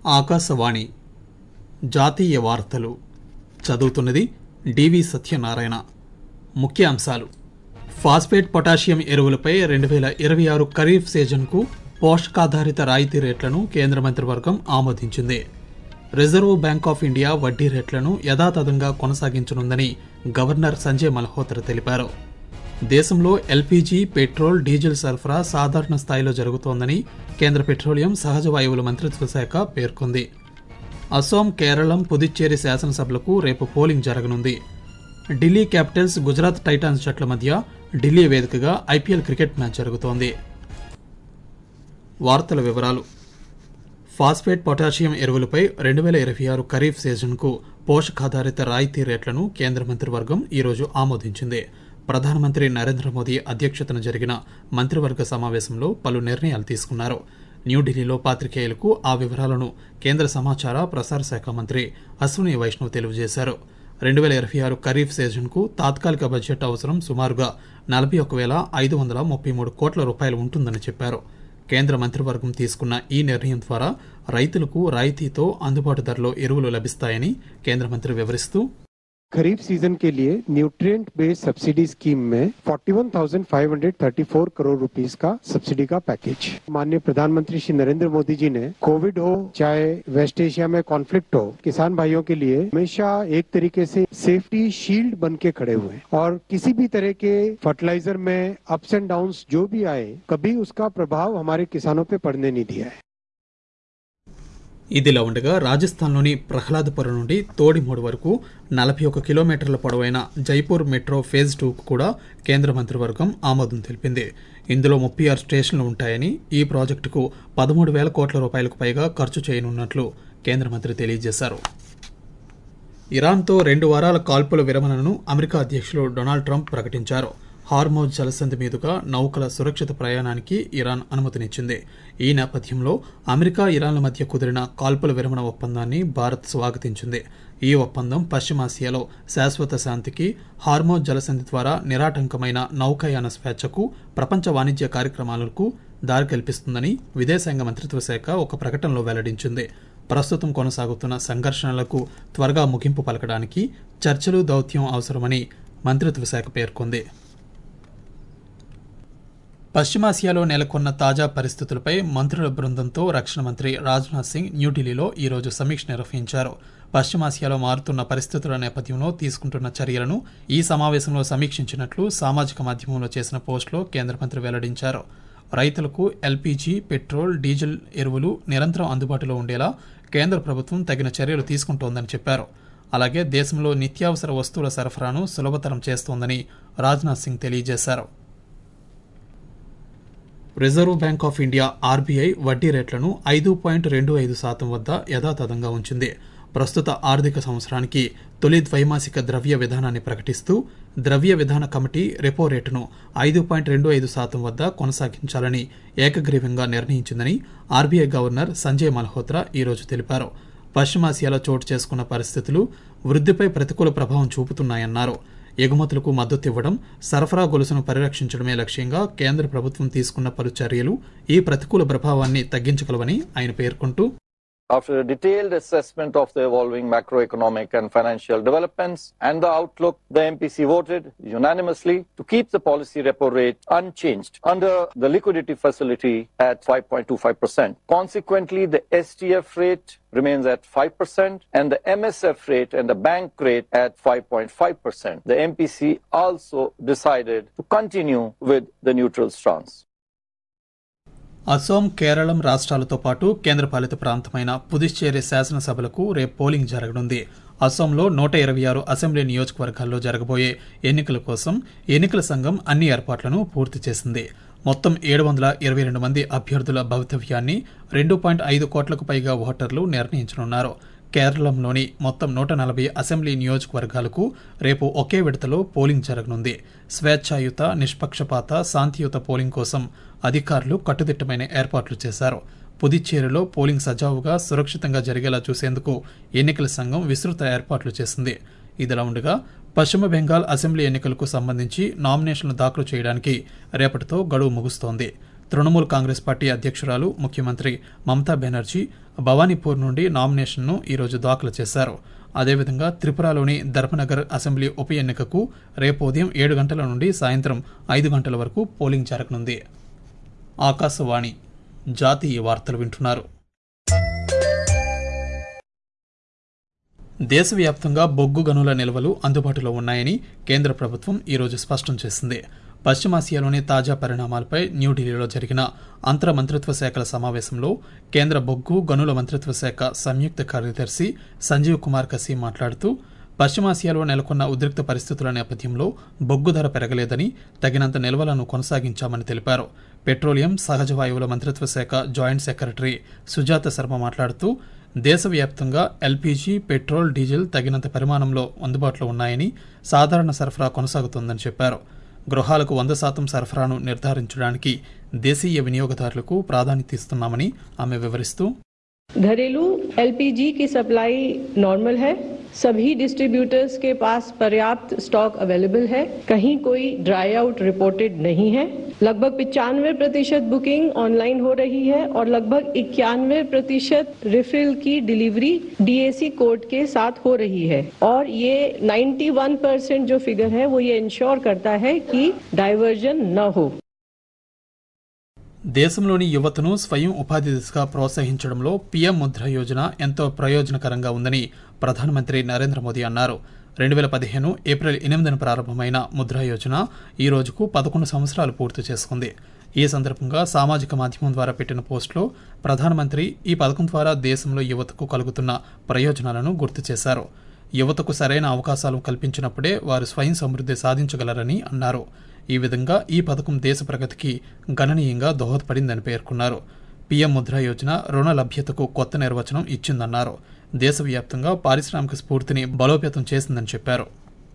ఆకాశవాణి జాతీయ వార్తలు చదువుతున్నది డివి సత్యనారాయణ ముఖ్య అంశాలు ఫాస్ఫేట్ పొటాషియం ఎరువులపై రెండు వేల ఇరవై ఆరు ఖరీఫ్ సీజన్కు పోషకాధారిత రాయితీ రేట్లను కేంద్ర మంత్రివర్గం ఆమోదించింది రిజర్వ్ బ్యాంక్ ఆఫ్ ఇండియా వడ్డీ రేట్లను యథాతథంగా కొనసాగించనుందని గవర్నర్ సంజయ్ మల్హోత్రా తెలిపారు దేశంలో ఎల్పీజీ పెట్రోల్ డీజిల్ సరఫరా సాధారణ స్థాయిలో జరుగుతోందని కేంద్ర పెట్రోలియం సహజ వాయువుల మంత్రిత్వ శాఖ పేర్కొంది అసోం కేరళం పుదుచ్చేరి శాసనసభలకు రేపు పోలింగ్ జరగనుంది ఢిల్లీ క్యాపిటల్స్ గుజరాత్ టైటాన్స్ జట్ల మధ్య ఢిల్లీ వేదికగా ఐపీఎల్ క్రికెట్ మ్యాచ్ జరుగుతోంది వార్తల వివరాలు ఫాస్ఫేట్ పొటాషియం ఎరువులపై రెండు వేల ఇరవై ఆరు ఖరీఫ్ సీజన్కు పోషకాధారిత రాయితీ రేట్లను కేంద్ర మంత్రివర్గం ఈరోజు ఆమోదించింది ప్రధానమంత్రి నరేంద్ర మోదీ అధ్యక్షతన జరిగిన మంత్రివర్గ సమావేశంలో పలు నిర్ణయాలు తీసుకున్నారు న్యూఢిల్లీలో పాత్రికేయులకు ఆ వివరాలను కేంద్ర సమాచార ప్రసార శాఖ మంత్రి అశ్విని వైష్ణవ్ తెలియజేశారు రెండు వేల ఇరవై ఆరు ఖరీఫ్ సీజన్కు తాత్కాలిక బడ్జెట్ అవసరం సుమారుగా నలభై ఒక వేల ఐదు వందల ముప్పై మూడు కోట్ల రూపాయలు ఉంటుందని చెప్పారు కేంద్ర మంత్రివర్గం తీసుకున్న ఈ నిర్ణయం ద్వారా రైతులకు రాయితీతో అందుబాటు ధరలో ఎరువులు లభిస్తాయని కేంద్ర మంత్రి వివరిస్తూ खरीफ सीजन के लिए न्यूट्रिएंट बेस्ड सब्सिडी स्कीम में 41,534 करोड़ रुपीस का सब्सिडी का पैकेज माननीय प्रधानमंत्री श्री नरेंद्र मोदी जी ने कोविड हो चाहे वेस्ट एशिया में कॉन्फ्लिक्ट हो किसान भाइयों के लिए हमेशा एक तरीके से सेफ्टी शील्ड बन के खड़े हुए हैं और किसी भी तरह के फर्टिलाइजर में अप्स एंड डाउन जो भी आए कभी उसका प्रभाव हमारे किसानों पे पड़ने नहीं दिया है ఇదిలా ఉండగా రాజస్థాన్లోని ప్రహ్లాద్పురం నుండి తోడిమూడు వరకు నలభై ఒక కిలోమీటర్ల పొడవైన జైపూర్ మెట్రో ఫేజ్ టూకు కూడా కేంద్ర మంత్రివర్గం ఆమోదం తెలిపింది ఇందులో ముప్పై ఆరు స్టేషన్లు ఉంటాయని ఈ ప్రాజెక్టుకు పదమూడు వేల కోట్ల రూపాయలకు పైగా ఖర్చు చేయనున్నట్లు కేంద్ర మంత్రి తెలియజేశారు ఇరాన్తో రెండు వారాల కాల్పుల విరమణను అమెరికా అధ్యక్షులు డొనాల్డ్ ట్రంప్ ప్రకటించారు హార్మోజ్ జలసంధి మీదుగా నౌకల సురక్షిత ప్రయాణానికి ఇరాన్ అనుమతినిచ్చింది ఈ నేపథ్యంలో అమెరికా ఇరాన్ల మధ్య కుదిరిన కాల్పుల విరమణ ఒప్పందాన్ని భారత్ స్వాగతించింది ఈ ఒప్పందం పశ్చిమాసియాలో శాశ్వత శాంతికి హార్మోజ్ జలసంధి ద్వారా నిరాటంకమైన నౌకాయాన స్వేచ్ఛకు ప్రపంచ వాణిజ్య కార్యక్రమాలకు దారి కల్పిస్తుందని విదేశాంగ మంత్రిత్వ శాఖ ఒక ప్రకటనలో వెల్లడించింది ప్రస్తుతం కొనసాగుతున్న సంఘర్షణలకు త్వరగా ముగింపు పలకడానికి చర్చలు దౌత్యం అవసరమని మంత్రిత్వ శాఖ పేర్కొంది పశ్చిమాసియాలో నెలకొన్న తాజా పరిస్థితులపై మంత్రుల బృందంతో రక్షణ మంత్రి రాజ్నాథ్ సింగ్ న్యూఢిల్లీలో ఈరోజు సమీక్ష నిర్వహించారు పశ్చిమాసియాలో మారుతున్న పరిస్థితుల నేపథ్యంలో తీసుకుంటున్న చర్యలను ఈ సమావేశంలో సమీక్షించినట్లు సామాజిక మాధ్యమంలో చేసిన పోస్టులో కేంద్ర మంత్రి వెల్లడించారు రైతులకు ఎల్పీజీ పెట్రోల్ డీజిల్ ఎరువులు నిరంతరం అందుబాటులో ఉండేలా కేంద్ర ప్రభుత్వం తగిన చర్యలు తీసుకుంటోందని చెప్పారు అలాగే దేశంలో నిత్యావసర వస్తువుల సరఫరాను సులభతరం చేస్తోందని రాజ్నాథ్ సింగ్ తెలియజేశారు Reserve Bank of India RBI వడ్డీ రేట్లను ఐదు పాయింట్ రెండు ఐదు శాతం వద్ద యథాతథంగా ఉంచింది ప్రస్తుత ఆర్థిక సంవత్సరానికి తొలి ద్వైమాసిక ద్రవ్య విధానాన్ని ప్రకటిస్తూ ద్రవ్య విధాన కమిటీ రెపో రేటును ఐదు పాయింట్ రెండు ఐదు శాతం వద్ద కొనసాగించాలని ఏకగ్రీవంగా నిర్ణయించిందని ఆర్బీఐ గవర్నర్ సంజయ్ మల్హోత్రా ఈరోజు తెలిపారు పశ్చిమాసియాలో చోటు చేసుకున్న పరిస్థితులు వృద్ధిపై ప్రతికూల ప్రభావం చూపుతున్నాయన్నారు ఎగుమతులకు మద్దతు ఇవ్వడం సరఫరా గొలుసును పరిరక్షించడమే లక్ష్యంగా కేంద్ర ప్రభుత్వం తీసుకున్న పలు చర్యలు ఈ ప్రతికూల ప్రభావాన్ని తగ్గించగలవని ఆయన పేర్కొంటూ After a detailed assessment of the evolving macroeconomic and financial developments and the outlook, the MPC voted unanimously to keep the policy repo rate unchanged under the liquidity facility at 5.25%. Consequently, the STF rate remains at 5% and the MSF rate and the bank rate at 5.5%. The MPC also decided to continue with the neutral stance. Assam కేరళం రాష్ట్రాలతో పాటు కేంద్రపాలిత ప్రాంతమైన పుదుచ్చేరి శాసనసభలకు రేపు polling జరగనుంది అసోంలో నూట ఇరవై ఆరు assembly నియోజకవర్గాల్లో జరగబోయే ఎన్నికల కోసం ఎన్నికల సంఘం అన్ని ఏర్పాట్లను పూర్తి చేసింది మొత్తం ఏడు వందల ఇరవై రెండు మంది అభ్యర్థుల భవితవ్యాన్ని రెండు పాయింట్ ఐదు కోట్లకు పైగా ఓటర్లు నిర్ణయించనున్నారు కేరళంలోని మొత్తం నూట నలభై అసెంబ్లీ నియోజకవర్గాలకు రేపు ఒకే విడతలో పోలింగ్ జరగనుంది స్వేచ్ఛాయుత నిష్పక్షపాత శాంతియుత పోలింగ్ కోసం అధికారులు కట్టుదిట్టమైన ఏర్పాట్లు చేశారు పుదుచ్చేరిలో పోలింగ్ సజావుగా సురక్షితంగా జరిగేలా చూసేందుకు ఎన్నికల సంఘం విస్తృత ఏర్పాట్లు చేసింది ఇదిలా ఉండగా పశ్చిమ బెంగాల్ అసెంబ్లీ ఎన్నికలకు సంబంధించి నామినేషన్లు దాఖలు చేయడానికి రేపటితో గడువు ముగుస్తోంది తృణమూల్ కాంగ్రెస్ పార్టీ అధ్యక్షురాలు ముఖ్యమంత్రి మమతా బెనర్జీ భవానీపూర్ నుండి నామినేషన్ను ఈరోజు దాఖలు చేశారు అదేవిధంగా త్రిపురలోని ధర్మనగర్ అసెంబ్లీ ఉప ఎన్నికకు రేపు ఉదయం ఏడు గంటల నుండి సాయంత్రం ఐదు గంటల వరకు పోలింగ్ జరగనుంది ఆకాశవాణి జాతీయ వార్తలు వింటున్నారు దేశవ్యాప్తంగా బొగ్గు గనుల నిల్వలు అందుబాటులో ఉన్నాయని కేంద్ర ప్రభుత్వం ఈరోజు స్పష్టం చేసింది పశ్చిమాసియాలోని తాజా పరిణామాలపై న్యూఢిల్లీలో జరిగిన అంతర మంత్రిత్వ శాఖల సమావేశంలో కేంద్ర బొగ్గు గనుల మంత్రిత్వ శాఖ సంయుక్త కార్యదర్శి సంజీవ్ కుమార్ కసీ మాట్లాడుతూ పశ్చిమాసియాలో నెలకొన్న ఉద్రిక్త పరిస్థితుల నేపథ్యంలో బొగ్గు ధర పెరగలేదని తగినంత నిల్వలను కొనసాగించామని తెలిపారు పెట్రోలియం సహజ వాయువుల మంత్రిత్వ శాఖ జాయింట్ సెక్రటరీ సుజాత శర్మ మాట్లాడుతూ దేశవ్యాప్తంగా ఎల్పీజీ పెట్రోల్ డీజిల్ తగినంత పరిమాణంలో అందుబాటులో ఉన్నాయని సాధారణ సరఫరా కొనసాగుతోందని చెప్పారు గృహాలకు వంద శాతం సరఫరాను నిర్ధారించడానికి దేశీయ వినియోగదారులకు ప్రాధాన్యత ఇస్తున్నామని ఆమె వివరిస్తూ घरेलू एलपीजी की सप्लाई नॉर्मल है सभी डिस्ट्रीब्यूटर्स के पास पर्याप्त स्टॉक अवेलेबल है कहीं कोई ड्राई आउट रिपोर्टेड नहीं है लगभग पिचानवे प्रतिशत बुकिंग ऑनलाइन हो रही है और लगभग इक्यानवे प्रतिशत रिफिल की डिलीवरी डीएसी कोड के साथ हो रही है और ये 91 परसेंट जो फिगर है वो ये इंश्योर करता है कि डाइवर्जन न हो దేశంలోని యువతను స్వయం ఉపాధి దిశగా ప్రోత్సహించడంలో పీఎం ముద్ర యోజన ఎంతో ప్రయోజనకరంగా ఉందని ప్రధానమంత్రి నరేంద్ర మోదీ అన్నారు రెండు వేల పదిహేను ఏప్రిల్ ఎనిమిదిన ప్రారంభమైన ముద్రా యోజన ఈ రోజుకు పదకొండు సంవత్సరాలు పూర్తి చేసుకుంది ఈ సందర్భంగా సామాజిక మాధ్యమం ద్వారా పెట్టిన పోస్టులో ప్రధానమంత్రి ఈ పథకం ద్వారా దేశంలో యువతకు కలుగుతున్న ప్రయోజనాలను గుర్తు చేశారు యువతకు సరైన అవకాశాలు కల్పించినప్పుడే వారు స్వయం సమృద్ధి సాధించగలరని అన్నారు ఈ విధంగా ఈ పథకం దేశ ప్రగతికి గణనీయంగా దోహదపడిందని పేర్కొన్నారు పీఎం ముద్రా యోజన రుణ లభ్యతకు కొత్త నిర్వచనం ఇచ్చిందన్నారు దేశవ్యాప్తంగా పారిశ్రామిక స్ఫూర్తిని బలోపేతం చేసిందని చెప్పారు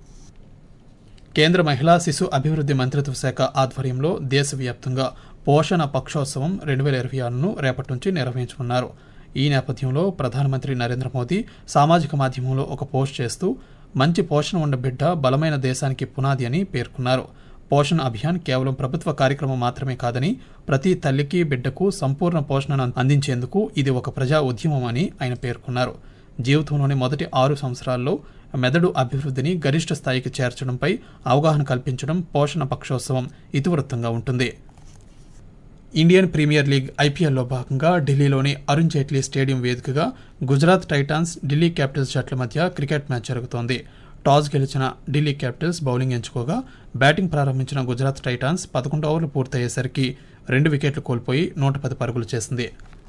కేంద్ర మహిళా శిశు అభివృద్ధి మంత్రిత్వ శాఖ ఆధ్వర్యంలో దేశవ్యాప్తంగా పోషణ పక్షోత్సవం రెండు వేల ఇరవై ఆరును రేపటి నుంచి నిర్వహించనున్నారు ఈ నేపథ్యంలో ప్రధానమంత్రి నరేంద్ర మోదీ సామాజిక మాధ్యమంలో ఒక పోస్ట్ చేస్తూ మంచి పోషణ ఉన్న బిడ్డ బలమైన దేశానికి పునాది అని పేర్కొన్నారు పోషణ అభియాన్ కేవలం ప్రభుత్వ కార్యక్రమం మాత్రమే కాదని ప్రతి తల్లికి బిడ్డకు సంపూర్ణ పోషణను అందించేందుకు ఇది ఒక ప్రజా ఉద్యమం అని ఆయన పేర్కొన్నారు జీవితంలోని మొదటి ఆరు సంవత్సరాల్లో మెదడు అభివృద్ధిని గరిష్ట స్థాయికి చేర్చడంపై అవగాహన కల్పించడం పోషణ పక్షోత్సవం ఇతివృత్తంగా ఉంటుంది ఇండియన్ ప్రీమియర్ లీగ్ ఐపీఎల్లో భాగంగా ఢిల్లీలోని అరుణ్ జైట్లీ స్టేడియం వేదికగా గుజరాత్ టైటాన్స్ ఢిల్లీ క్యాపిటల్స్ జట్ల మధ్య క్రికెట్ మ్యాచ్ జరుగుతోంది టాస్ గెలిచిన ఢిల్లీ క్యాపిటల్స్ బౌలింగ్ ఎంచుకోగా బ్యాటింగ్ ప్రారంభించిన గుజరాత్ టైటాన్స్ పదకొండు ఓవర్లు పూర్తయ్యేసరికి రెండు వికెట్లు కోల్పోయి నూట పది పరుగులు చేసింది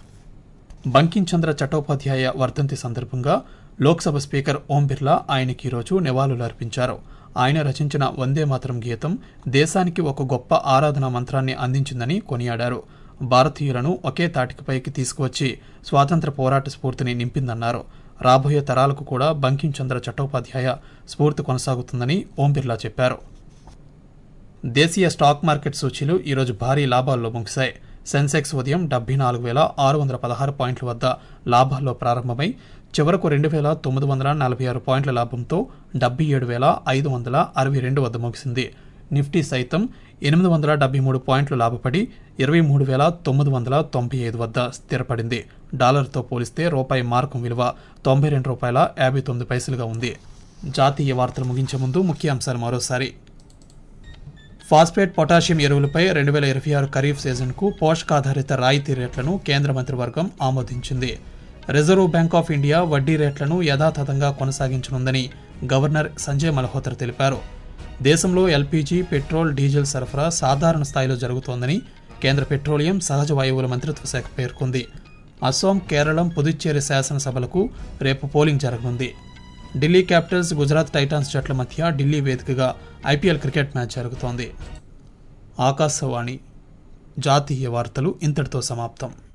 బంకిం చంద్ర చట్టోపాధ్యాయ వర్ధంతి సందర్భంగా లోక్సభ స్పీకర్ ఓం బిర్లా ఆయనకి ఈరోజు నివాళులు అర్పించారు ఆయన రచించిన వందే మాతరం గీతం దేశానికి ఒక గొప్ప ఆరాధన మంత్రాన్ని అందించిందని కొనియాడారు భారతీయులను ఒకే తాటికపైకి తీసుకువచ్చి స్వాతంత్ర పోరాట స్ఫూర్తిని నింపిందన్నారు రాబోయే తరాలకు కూడా బంకిం చంద్ర చట్టోపాధ్యాయ స్ఫూర్తి కొనసాగుతుందని ఓం బిర్లా చెప్పారు దేశీయ స్టాక్ మార్కెట్ సూచీలు ఈరోజు భారీ లాభాల్లో ముగిశాయి సెన్సెక్స్ ఉదయం డెబ్బై నాలుగు వేల ఆరు వందల పదహారు పాయింట్ల వద్ద లాభాల్లో ప్రారంభమై చివరకు రెండు వేల తొమ్మిది వందల నలభై ఆరు పాయింట్ల లాభంతో డెబ్బై ఏడు వేల ఐదు వందల అరవై రెండు వద్ద ముగిసింది నిఫ్టీ సైతం ఎనిమిది వందల డెబ్బై మూడు పాయింట్లు లాభపడి ఇరవై మూడు వేల తొమ్మిది వందల తొంభై ఐదు వద్ద స్థిరపడింది డాలర్తో పోలిస్తే రూపాయి మార్కం విలువ తొంభై రెండు రూపాయల యాభై తొమ్మిది పైసలుగా ఉంది జాతీయ వార్తలు ముగించే ముందు ముఖ్య అంశాలు మరోసారి ఫాస్ఫేట్ పొటాషియం ఎరువులపై రెండు వేల ఇరవై ఆరు ఖరీఫ్ సీజన్కు పోషకాధారిత రాయితీ రేట్లను కేంద్ర మంత్రివర్గం ఆమోదించింది రిజర్వ్ బ్యాంక్ ఆఫ్ ఇండియా వడ్డీ రేట్లను యథాతథంగా కొనసాగించనుందని గవర్నర్ సంజయ్ మల్హోత్రా తెలిపారు దేశంలో ఎల్పీజీ పెట్రోల్ డీజిల్ సరఫరా సాధారణ స్థాయిలో జరుగుతోందని కేంద్ర పెట్రోలియం సహజ వాయువుల మంత్రిత్వ శాఖ పేర్కొంది అస్సాం కేరళం పుదుచ్చేరి శాసనసభలకు రేపు పోలింగ్ జరగనుంది ఢిల్లీ క్యాపిటల్స్ గుజరాత్ టైటాన్స్ జట్ల మధ్య ఢిల్లీ వేదికగా ఐపీఎల్ క్రికెట్ మ్యాచ్ జరుగుతోంది ఆకాశవాణి జాతీయ వార్తలు ఇంతటితో సమాప్తం